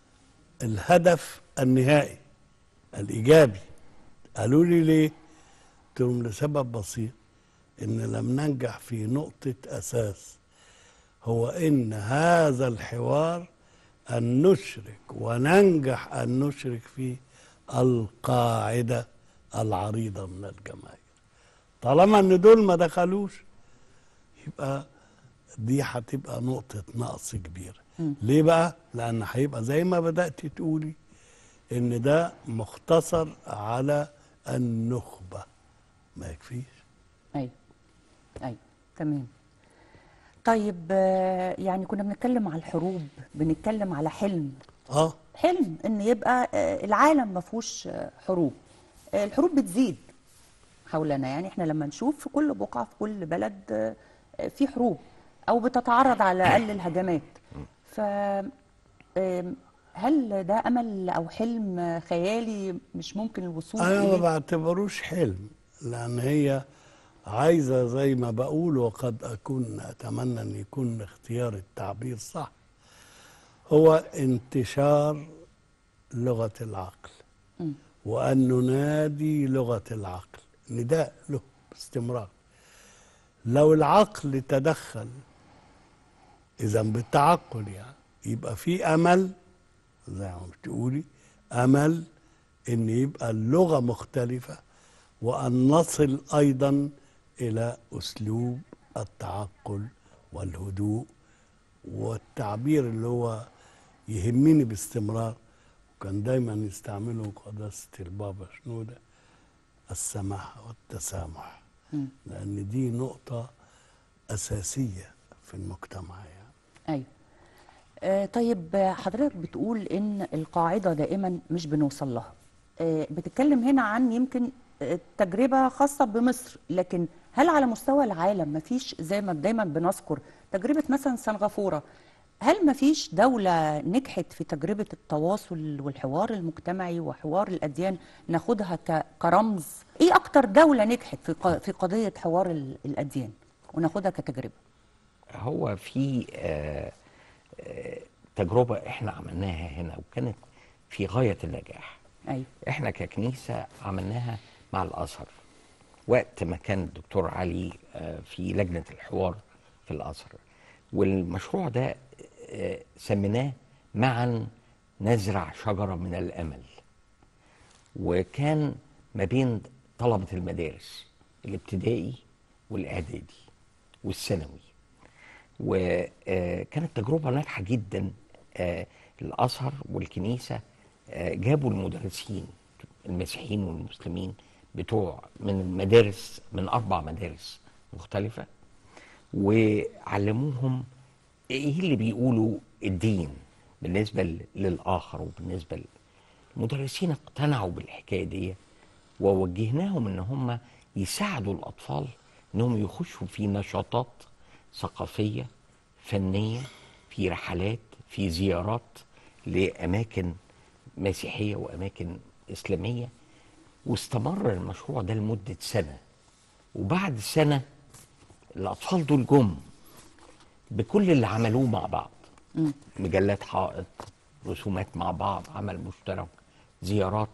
الهدف النهائي الإيجابي قالوا لي ليه؟ قلت لهم لسبب بسيط إن لم ننجح في نقطة أساس هو إن هذا الحوار أن نشرك وننجح أن نشرك فيه القاعدة العريضة من الجماهير طالما إن دول ما دخلوش يبقى دي هتبقى نقطة نقص كبيرة ليه بقى؟ لأن هيبقى زي ما بدأت تقولي إن ده مختصر على النخبة ما يكفيش أيوة أيوة تمام طيب آه، يعني كنا بنتكلم على الحروب بنتكلم على حلم اه حلم ان يبقى آه، العالم ما فيهوش آه، حروب آه، الحروب بتزيد حولنا يعني احنا لما نشوف في كل بقعة في كل بلد آه، آه، في حروب او بتتعرض على الاقل الهجمات ف آم، هل ده امل او حلم آه، خيالي مش ممكن الوصول انا ما اليه بعتبروش حلم لان هي عايزه زي ما بقول وقد اكون اتمنى ان يكون اختيار التعبير صح هو انتشار لغه العقل مم. وان ننادي لغه العقل نداء له باستمرار لو العقل تدخل اذا بالتعقل يعني يبقى في امل زي ما بتقولي امل ان يبقى اللغه مختلفه وان نصل ايضا الى اسلوب التعقل والهدوء والتعبير اللي هو يهمني باستمرار وكان دايما يستعمله قداسه البابا شنوده السماحه والتسامح مم. لان دي نقطه اساسيه في المجتمع يعني ايوه آه، طيب آه، حضرتك بتقول ان القاعده دائما مش بنوصل لها آه، بتتكلم هنا عن يمكن آه، تجربه خاصه بمصر لكن هل على مستوى العالم مفيش زي ما دايما بنذكر تجربه مثلا سنغافوره هل مفيش دولة نجحت في تجربة التواصل والحوار المجتمعي وحوار الأديان ناخدها ك- كرمز؟ إيه أكتر دولة نجحت في ق- في قضية حوار ال- الأديان وناخدها كتجربة؟ هو في آه، آه، تجربة احنا عملناها هنا وكانت في غاية النجاح أيوه احنا ككنيسة عملناها مع الأزهر وقت ما كان الدكتور علي آه، في لجنة الحوار في الأزهر والمشروع ده آه، سميناه معا نزرع شجرة من الأمل وكان ما بين طلبة المدارس الابتدائي والإعدادي والثانوي وكانت تجربة ناجحة جدا آه، الأزهر والكنيسة آه، جابوا المدرسين المسيحيين والمسلمين بتوع من المدارس من أربع مدارس مختلفة وعلموهم إيه اللي بيقولوا الدين بالنسبة ل- للآخر وبالنسبة ل- المدرسين اقتنعوا بالحكاية دي ووجهناهم ان هم يساعدوا الاطفال انهم يخشوا في نشاطات ثقافيه فنيه في رحلات في زيارات لاماكن مسيحيه واماكن اسلاميه واستمر المشروع ده لمده سنه وبعد سنه الاطفال دول جم بكل اللي عملوه مع بعض مم. مجلات حائط رسومات مع بعض عمل مشترك زيارات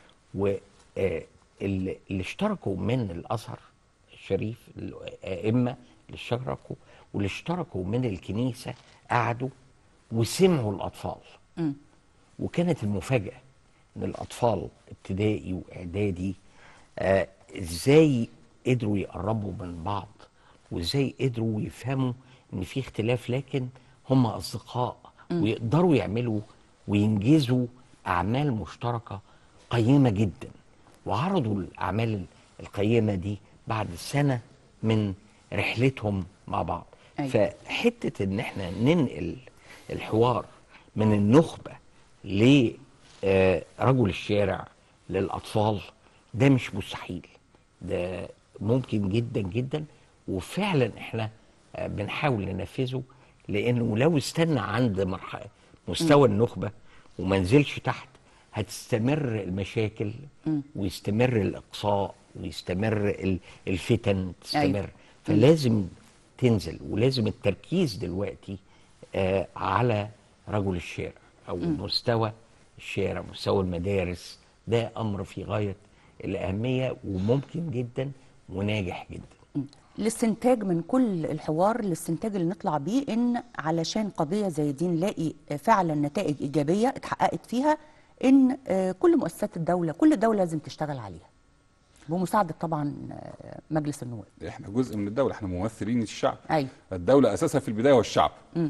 واللي اشتركوا من الازهر الشريف الائمه اللي اشتركوا واللي اشتركوا من الكنيسه قعدوا وسمعوا الاطفال مم. وكانت المفاجاه ان الاطفال ابتدائي واعدادي آه ازاي قدروا يقربوا من بعض وازاي قدروا يفهموا ان في اختلاف لكن هم اصدقاء ويقدروا يعملوا وينجزوا اعمال مشتركه قيمه جدا وعرضوا الاعمال القيمه دي بعد سنه من رحلتهم مع بعض أيوة. فحته ان احنا ننقل الحوار من النخبه لرجل الشارع للاطفال ده مش مستحيل ده ممكن جدا جدا وفعلا احنا آه، بنحاول ننفذه لانه لو استنى عند مرحله مستوى النخبه وما نزلش تحت هتستمر المشاكل ويستمر الاقصاء ويستمر ال- الفتن تستمر أيوة. فلازم تنزل ولازم التركيز دلوقتي آه على رجل الشارع او مستوى الشارع مستوى المدارس ده امر في غايه الاهميه وممكن جدا وناجح جدا الاستنتاج من كل الحوار الاستنتاج اللي نطلع بيه ان علشان قضيه زي دي نلاقي فعلا نتائج ايجابيه اتحققت فيها ان آه، كل مؤسسات الدوله كل دوله لازم تشتغل عليها بمساعده طبعا آه، مجلس النواب احنا جزء من الدوله احنا ممثلين الشعب ايوه الدوله اساسها في البدايه هو الشعب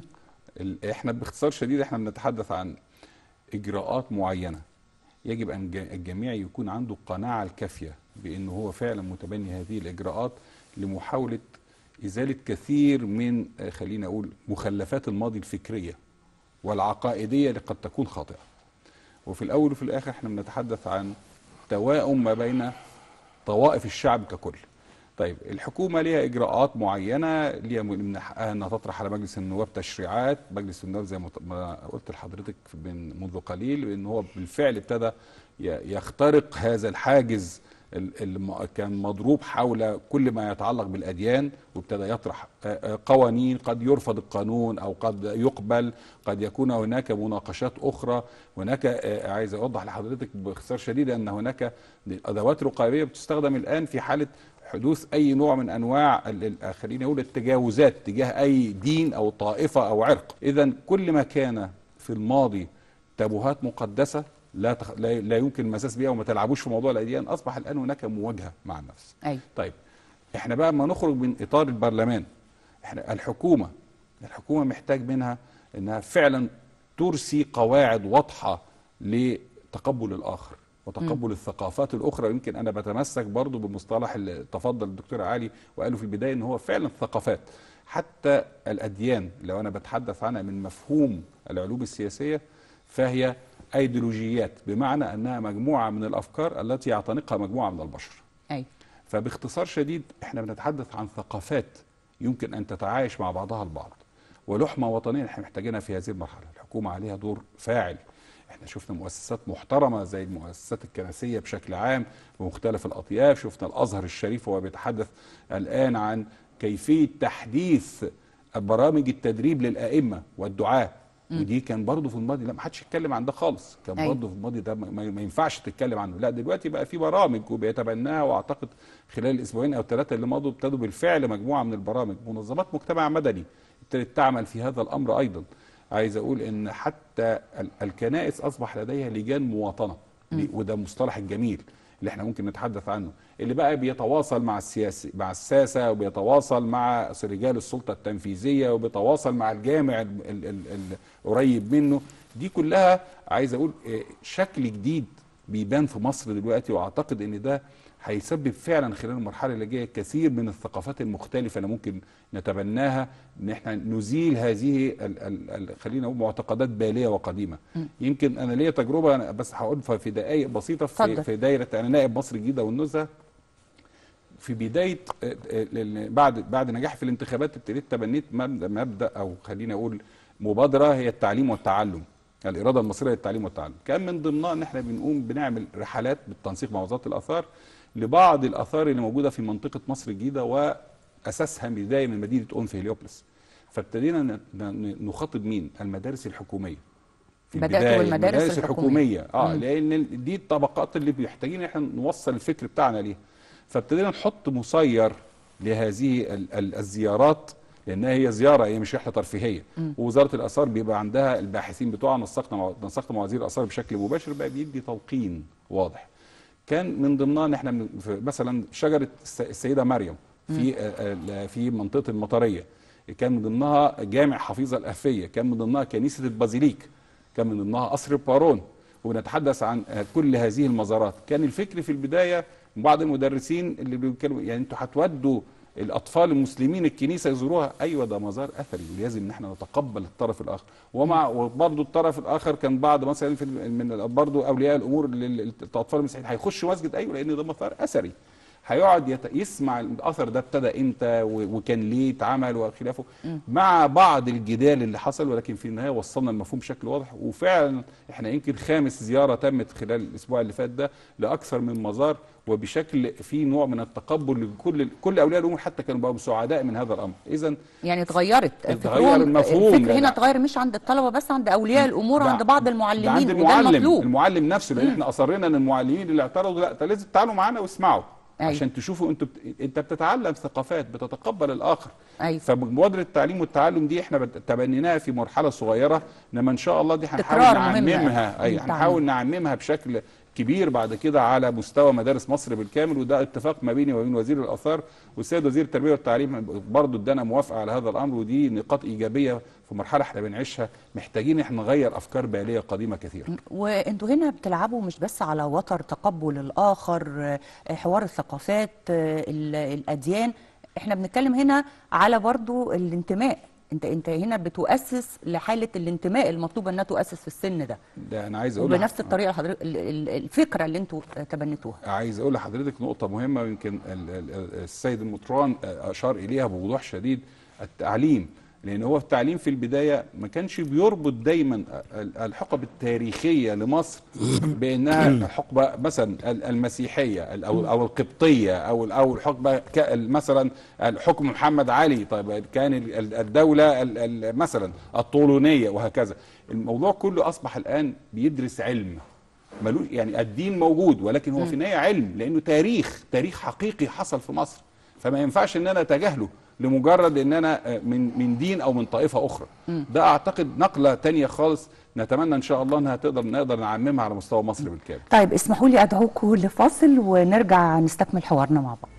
ال- احنا باختصار شديد احنا بنتحدث عن اجراءات معينه يجب ان ج- الجميع يكون عنده القناعه الكافيه بان هو فعلا متبني هذه الاجراءات لمحاوله ازاله كثير من آه، خلينا اقول مخلفات الماضي الفكريه والعقائديه اللي قد تكون خاطئه وفي الاول وفي الاخر احنا بنتحدث عن توائم ما بين طوائف الشعب ككل طيب الحكومه ليها اجراءات معينه ليها من حقها انها تطرح على مجلس النواب تشريعات مجلس النواب زي ما ت- ما قلت لحضرتك من منذ قليل ان هو بالفعل ابتدى ي- يخترق هذا الحاجز ال- اللي م- كان مضروب حول كل ما يتعلق بالاديان وابتدى يطرح آه، آه، قوانين قد يرفض القانون او قد يقبل قد يكون هناك مناقشات اخرى هناك آه، عايز اوضح لحضرتك باختصار شديد ان هناك الادوات الرقابيه بتستخدم الان في حاله حدوث اي نوع من انواع ال- ال- خليني اقول التجاوزات تجاه اي دين او طائفه او عرق اذا كل ما كان في الماضي تابوهات مقدسه لا, تخ... لا لا يمكن المساس بها وما تلعبوش في موضوع الاديان اصبح الان هناك مواجهه مع النفس ايوه طيب احنا بقى ما نخرج من اطار البرلمان احنا الحكومه الحكومه محتاج منها انها فعلا ترسي قواعد واضحه لتقبل الاخر وتقبل الثقافات الاخرى يمكن انا بتمسك برضو بمصطلح اللي تفضل الدكتور علي وقاله في البدايه ان هو فعلا ثقافات حتى الاديان لو انا بتحدث عنها من مفهوم العلوم السياسيه فهي ايديولوجيات بمعنى انها مجموعه من الافكار التي يعتنقها مجموعه من البشر ايوه فباختصار شديد احنا بنتحدث عن ثقافات يمكن ان تتعايش مع بعضها البعض ولحمه وطنيه احنا محتاجينها في هذه المرحله الحكومه عليها دور فاعل احنا شفنا مؤسسات محترمه زي المؤسسات الكنسيه بشكل عام بمختلف الاطياف شفنا الازهر الشريف وهو بيتحدث الان عن كيفيه تحديث برامج التدريب للائمه والدعاه ودي كان برضه في الماضي لا ما حدش يتكلم عن ده خالص كان أيوة. برضه في الماضي ده ما, ما ما ينفعش تتكلم عنه لا دلوقتي بقى في برامج وبيتبناها واعتقد خلال الاسبوعين او الثلاثه اللي مضوا ابتدوا بالفعل مجموعه من البرامج منظمات مجتمع مدني ابتدت تعمل في هذا الامر ايضا عايز اقول ان حتى ال- الكنائس اصبح لديها لجان مواطنه لي- وده المصطلح الجميل اللي احنا ممكن نتحدث عنه اللي بقى بيتواصل مع السياسي مع الساسه وبيتواصل مع رجال السلطه التنفيذيه وبيتواصل مع الجامع ال- ال- ال- القريب منه دي كلها عايز اقول آه، شكل جديد بيبان في مصر دلوقتي واعتقد ان ده هيسبب فعلا خلال المرحله اللي جايه كثير من الثقافات المختلفه اللي ممكن نتبناها ان احنا نزيل هذه ال ال ال خلينا نقول معتقدات باليه وقديمه يمكن انا ليا تجربه أنا بس هقول في دقائق بسيطه في, اتفضل. في دايره انا نائب مصر الجديده والنزهه في بدايه آه، آه، لأن بعد بعد نجاحي في الانتخابات ابتديت تبنيت مبدا مبدا او خلينا اقول مبادره هي التعليم والتعلم الاراده المصريه للتعليم والتعلم كان من ضمنها ان احنا بنقوم بنعمل رحلات بالتنسيق مع وزاره الاثار لبعض الاثار اللي موجوده في منطقه مصر الجديده واساسها بدايه من مدينه اونف هليوبلس فابتدينا ن- ن- نخاطب مين المدارس الحكوميه في بدأتوا البداية بالمدارس المدارس الحكومية. الحكوميه اه مم. لان دي الطبقات اللي محتاجين احنا نوصل الفكر بتاعنا ليها فابتدينا نحط مسير لهذه ال- ال- الزيارات لانها هي زياره هي مش رحله ترفيهيه ووزاره الاثار بيبقى عندها الباحثين بتوعها نسقنا مع نسقنا مع وزير الاثار بشكل مباشر بقى بيدي تلقين واضح كان من ضمنها ان احنا من- في مثلا شجره الس- السيده مريم في آه، آه، في منطقه المطريه كان من ضمنها جامع حفيظه الافيه كان من ضمنها كنيسه البازيليك كان من ضمنها قصر بارون ونتحدث عن آه، كل هذه المزارات كان الفكر في البدايه من بعض المدرسين اللي بيتكلموا يعني انتوا هتودوا الاطفال المسلمين الكنيسه يزوروها ايوه ده مزار اثري ولازم ان احنا نتقبل الطرف الاخر ومع وبرضه الطرف الاخر كان بعض مثلا في من برضه اولياء الامور لل- الاطفال المسيحيين هيخشوا مسجد ايوه لان ده مزار اثري هيقعد يت... يسمع الاثر ده ابتدى امتى و... وكان ليه اتعمل وخلافه مع بعض الجدال اللي حصل ولكن في النهايه وصلنا المفهوم بشكل واضح وفعلا احنا يمكن خامس زياره تمت خلال الاسبوع اللي فات ده لاكثر من مزار وبشكل في نوع من التقبل لكل كل اولياء الامور حتى كانوا بقوا سعداء من هذا الامر اذا يعني اتغيرت اتغير فكرهم- المفهوم الفكر ده. هنا اتغير مش عند الطلبه بس عند اولياء الامور ده- عند بعض ده المعلمين عند وده المعلم المطلوب المعلم نفسه لان احنا اصرينا ان المعلمين اللي اعترضوا لا ده لازم تعالوا معانا واسمعوا أيوة. عشان تشوفوا انتوا بت... انت بتتعلم ثقافات بتتقبل الاخر أيوة. فمبادره التعليم والتعلم دي احنا بت- تبنيناها في مرحله صغيره انما ان شاء الله دي هنحاول تكرار مهم نعممها اي للتعليم. هنحاول نعممها بشكل كبير بعد كده على مستوى مدارس مصر بالكامل وده اتفاق ما بيني وبين وزير الاثار والسيد وزير التربيه والتعليم برضه ادانا موافقه على هذا الامر ودي نقاط ايجابيه في مرحله احنا بنعيشها محتاجين احنا نغير افكار باليه قديمه كثيره وانتوا هنا بتلعبوا مش بس على وتر تقبل الاخر آه، حوار الثقافات آه، ال- الاديان احنا بنتكلم هنا على برضو الانتماء انت انت هنا بتؤسس لحاله الانتماء المطلوبه انها تؤسس في السن ده ده انا عايز اقول وبنفس الطريقه حضرتك ال- ال- الفكره اللي انتوا تبنتوها عايز اقول لحضرتك نقطة مهمة يمكن ال- ال- السيد المطران أشار إليها بوضوح شديد التعليم لأن هو التعليم في البداية ما كانش بيربط دايما ال- الحقب التاريخية لمصر بأنها حقبة مثلا ال- المسيحية ال- أو أو القبطية أو ال- أو الحقبة ك- ال- مثلا الحكم محمد علي طيب كان ال- ال- الدولة ال- ال- مثلا الطولونية وهكذا الموضوع كله أصبح الآن بيدرس علم ملوش يعني الدين موجود ولكن هو في النهايه علم لانه تاريخ تاريخ حقيقي حصل في مصر فما ينفعش ان انا اتجاهله لمجرد ان انا آه، من من دين او من طائفه اخرى ده اعتقد نقله تانية خالص نتمنى ان شاء الله انها تقدر نقدر نعممها على مستوى مصر بالكامل طيب اسمحوا لي ادعوكم لفاصل ونرجع نستكمل حوارنا مع بعض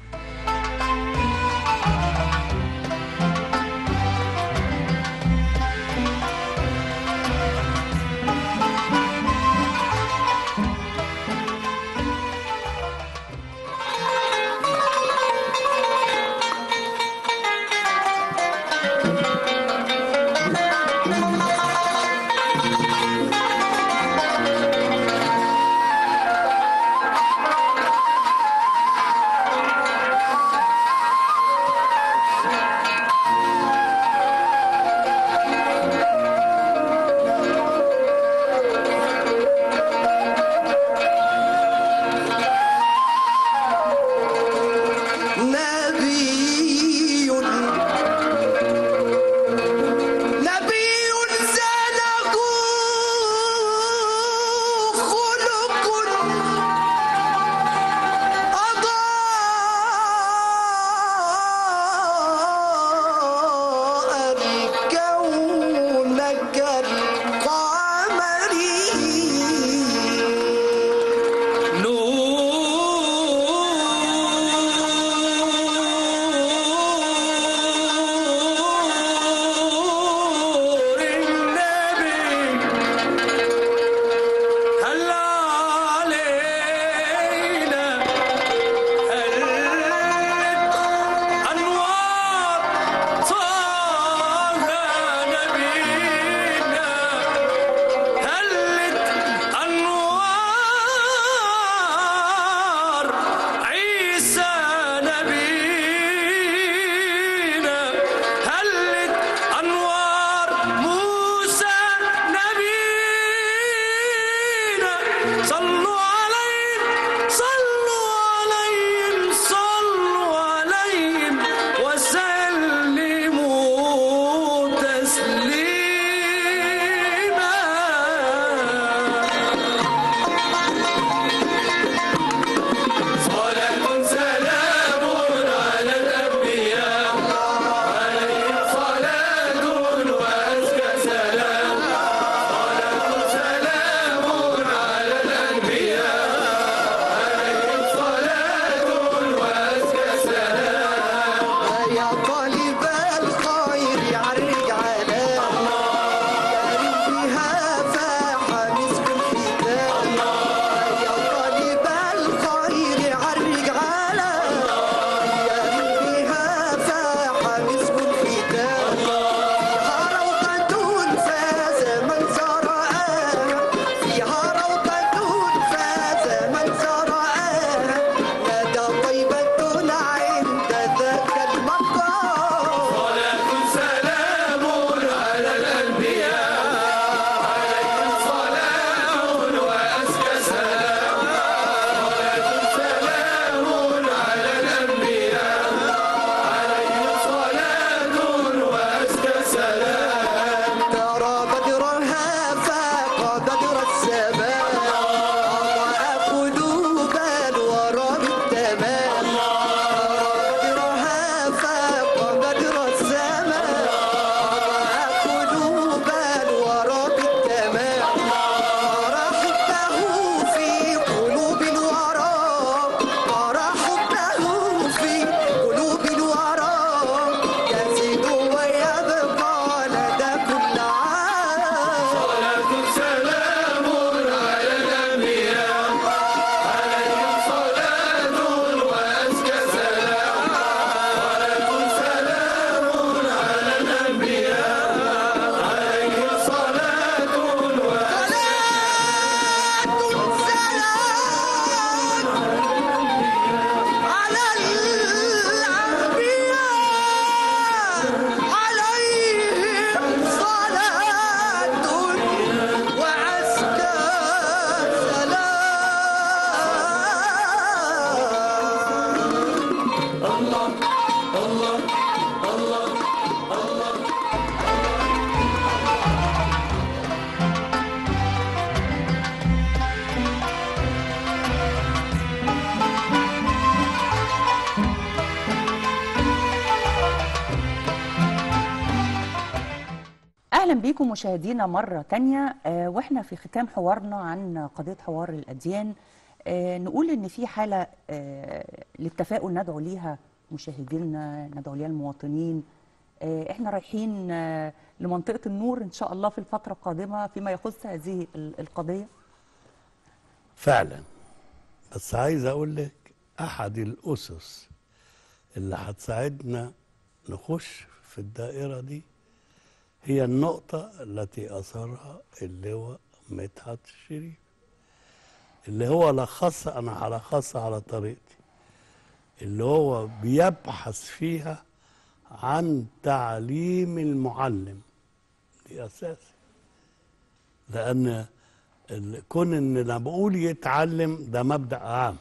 اهلا بيكم مشاهدينا مره تانية آه، واحنا في ختام حوارنا عن قضيه حوار الاديان آه، نقول ان في حاله آه، للتفاؤل ندعو ليها مشاهدينا ندعو ليها المواطنين آه، احنا رايحين آه، لمنطقه النور ان شاء الله في الفتره القادمه فيما يخص هذه ال- القضيه فعلا بس عايز اقول لك احد الاسس اللي هتساعدنا نخش في الدائره دي هي النقطه التي اثرها اللواء مدحت الشريف اللي هو لخصها انا هلخصها على طريقتي اللي هو بيبحث فيها عن تعليم المعلم دي اساسي لان ال- كون ان انا بقول يتعلم ده مبدا عام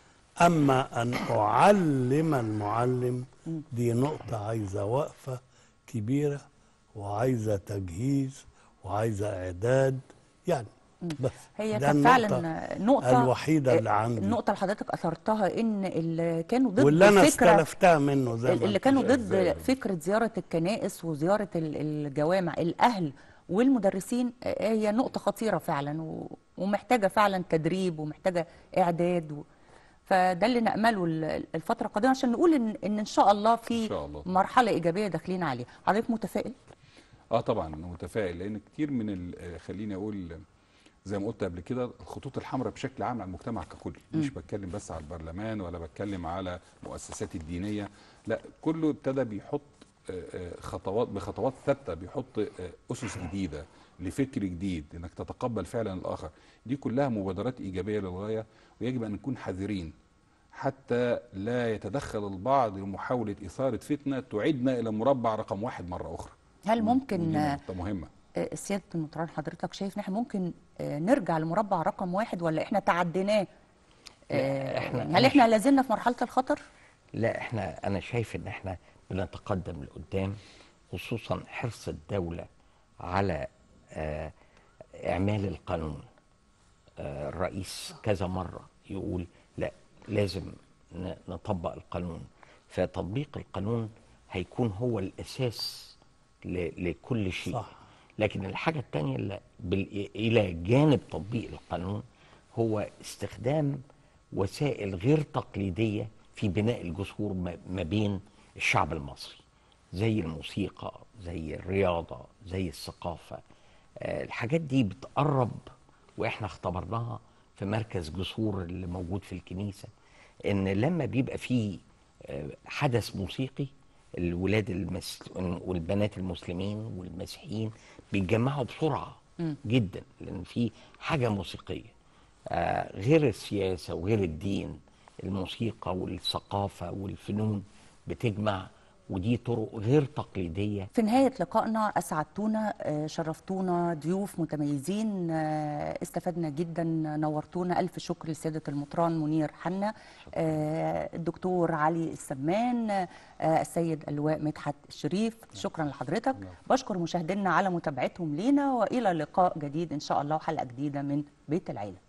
اما ان اعلم المعلم دي نقطه عايزه وقفه كبيره وعايزه تجهيز وعايزه اعداد يعني بس هي ده كانت النقطة فعلا نقطه الوحيده اللي عندي النقطه اللي حضرتك اثرتها ان اللي كانوا ضد واللي انا الفكره استلفتها منه زي ما اللي انت كانوا شايف. ضد فكرة زيارة الكنائس وزيارة ال- الجوامع الأهل والمدرسين آه، هي نقطة خطيرة فعلا و- ومحتاجة فعلا تدريب ومحتاجة إعداد و... فده اللي نأمله ال- الفترة القادمة عشان نقول إن إن, إن شاء الله في إن شاء الله. مرحلة إيجابية داخلين عليها حضرتك متفائل؟ اه طبعا أنا متفائل لان كتير من ال- آه، خليني اقول زي ما قلت قبل كده الخطوط الحمراء بشكل عام على المجتمع ككل مش بتكلم بس على البرلمان ولا بتكلم على المؤسسات الدينيه لا كله ابتدى بيحط آه، آه، خطوات بخطوات ثابته بيحط آه، اسس جديده لفكر جديد انك تتقبل فعلا الاخر دي كلها مبادرات ايجابيه للغايه ويجب ان نكون حذرين حتى لا يتدخل البعض لمحاوله اثاره فتنه تعيدنا الى مربع رقم واحد مره اخرى هل ممكن ودي آه، نقطه مهمه آه، سيادة النطران حضرتك شايف إن إحنا ممكن آه، نرجع لمربع رقم واحد ولا إحنا تعديناه؟ آه، إحنا- يعني هل إحنا لازلنا في مرحلة الخطر؟ لا احنا انا شايف ان احنا بنتقدم لقدام خصوصا حرص الدولة على آه، اعمال القانون آه، الرئيس كذا مرة يقول لا لازم ن- نطبق القانون فتطبيق القانون هيكون هو الاساس ل- لكل شيء صح. لكن الحاجة التانية اللي بال- إلى جانب تطبيق القانون هو استخدام وسائل غير تقليدية في بناء الجسور ما- ما بين الشعب المصري زي الموسيقى زي الرياضة زي الثقافة آه، الحاجات دي بتقرب واحنا اختبرناها في مركز جسور اللي موجود في الكنيسة ان لما بيبقى فيه آه، حدث موسيقي الولاد المس... والبنات المسلمين والمسيحيين بيتجمعوا بسرعة جدا لان في حاجة موسيقية آه، غير السياسة وغير الدين الموسيقى والثقافة والفنون بتجمع ودي طرق غير تقليدية في نهاية لقائنا أسعدتونا آه، شرفتونا ضيوف متميزين آه، استفدنا جدا نورتونا ألف شكر لسيادة المطران منير حنا آه، الدكتور علي السمان آه، السيد اللواء مدحت الشريف شكرا لحضرتك بشكر مشاهدينا على متابعتهم لينا وإلى لقاء جديد إن شاء الله وحلقة جديدة من بيت العيلة